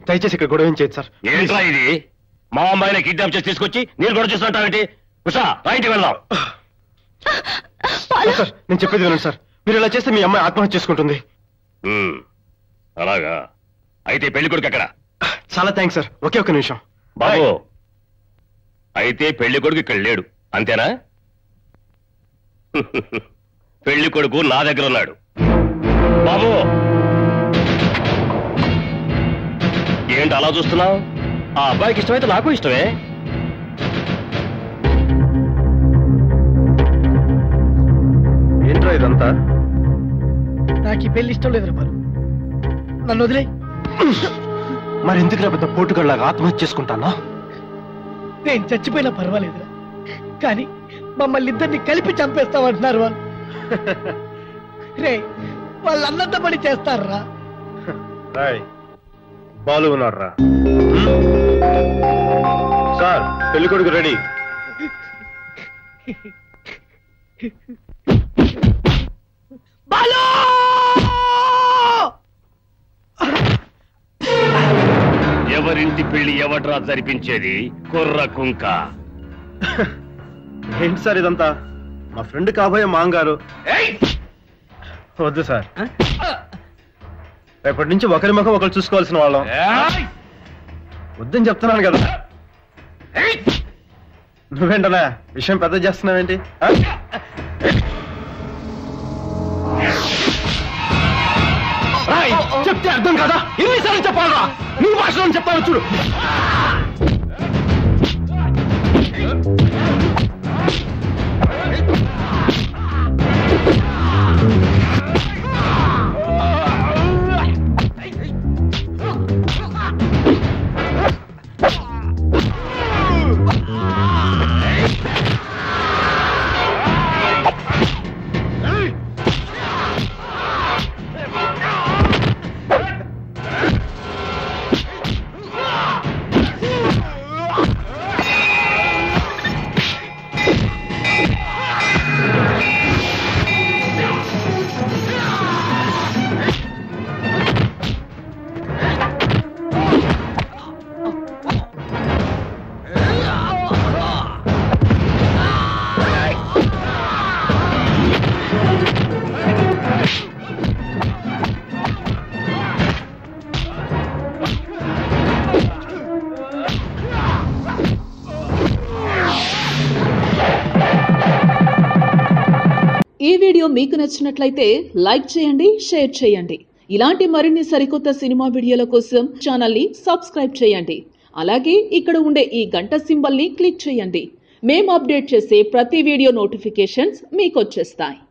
దయచేసి ఇక్కడ గొడవ ఏం చేయదు సార్ ఏంట్రా ఇది మా అమ్మాయిని కిడ్నాప్ చేసి తీసుకొచ్చి నేను కూడా చేస్తుంటావేంటి ఉషా రైట్ వెళ్దాం సార్, సార్ నేను చెప్పేది వినండి సార్ మీరు ఇలా చేస్తే మీ అమ్మాయి ఆత్మహత్య చేసుకుంటుంది ఉమ్, అలాగా అయితే పెళ్లి కొడుకు అక్కడ చాలా థ్యాంక్స్ సార్ ఒకే ఒక్క నిమిషం బాబు అయితే పెళ్లి కొడుకు ఇక్కడ లేడు అంతేనా పెళ్లి కొడుకు నా దగ్గర ఉన్నాడు బాబు ఏంటి అలా చూస్తున్నావు ఆ అబ్బాయికి ఇష్టమైతే నాకు ఇష్టమే ఏంట్రా ఇదంతా నాకు ఈ పెళ్లి ఇష్టం లేదు బాలు నన్ను వదిలే మరి ఎందుకు రా పెద్ద పోటుగల్లాగా ఆత్మహత్య చేసుకుంటానా నేను చచ్చిపోయినా పర్వాలేదురా కానీ మమ్మల్ని ఇద్దరిని కలిపి చంపేస్తామంటున్నారు వాళ్ళు రే వాళ్ళు అన్నంత పని చేస్తారా రాయ్ బాలు ఉన్నాడు రా సార్ పెళ్లి కొడుకు రెడీ బాలు ఎవరింటి పెళ్లి ఎవట్రా జరిపించేది కుర్ర కుంక ఏంటి సార్ ఇదంతా మా ఫ్రెండ్ కాబోయే మాంగారు వద్దు సార్ రేపటి నుంచి ఒకరి ముఖం ఒకరు చూసుకోవాల్సిన వాళ్ళం వద్దని చెప్తున్నాను కదా నువ్వేంటనా విషయం పెద్ద చేస్తున్నావేంటి ఆ? రాయ్, చెప్తే అర్థం కదా ఎన్నిసార్లు చెప్పాలరా నీ భాషలో చెప్తాను చూడు ఈ వీడియో మీకు నచ్చినట్లయితే లైక్ చేయండి షేర్ చేయండి ఇలాంటి మరిన్ని సరికొత్త సినిమా వీడియోల కోసం ఛానల్ని సబ్స్క్రైబ్ చేయండి అలాగే ఇక్కడ ఉండే ఈ గంట సింబల్ని క్లిక్ చేయండి మేము అప్డేట్ చేసే ప్రతి వీడియో నోటిఫికేషన్స్ మీకు వచ్చేస్తాయి